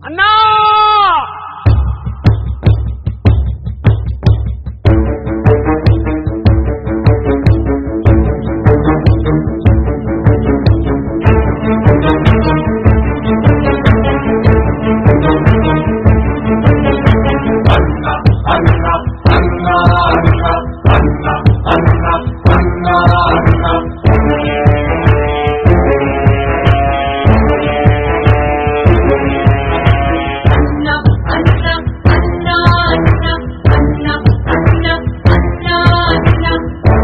అన్నా అన్న అన్న అన్న అన్న అన్న అన్న అన్న అన్న అన్న అన్న అన్న అన్న అన్న అన్న అన్న అన్న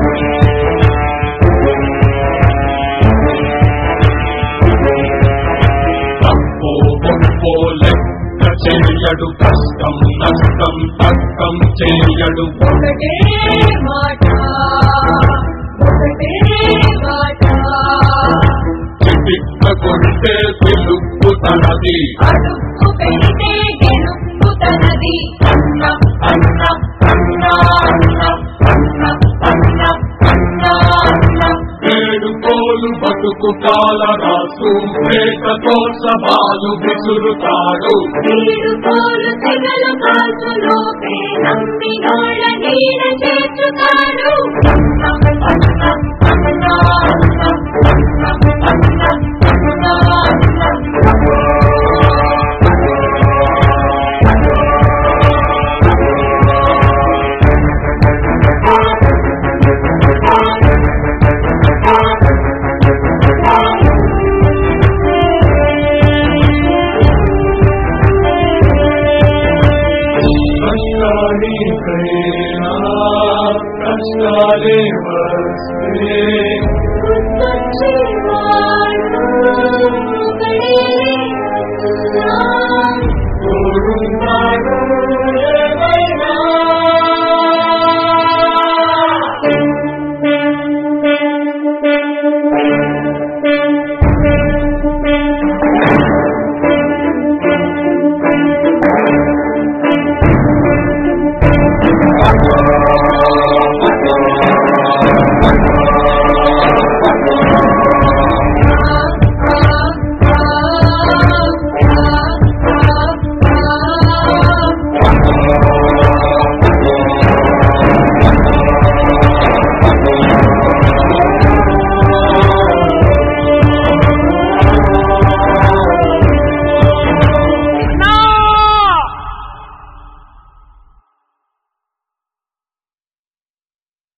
తప్పో గొప్పో లెక్క చేయడు కష్టం నష్టం తక్కం చేయడు ఒకటే మాట ఒకటే మాట చిటిక్క కొట్టే పిలుపు తనది అడుగు పెడితే గెలుపు తనది అన్న అన్న అన్న అన్న అన్న అన్న అన్న అన్న వేడుకోలు బతుకు కాల రాసు మేకతో సవాలు విసురుతాడు వీరు కోలు తెగల కాసులోపే నమ్మినోళ్ళ నీడ చేర్చుతాడు అన్న అన్న అన్న అన్న అన్న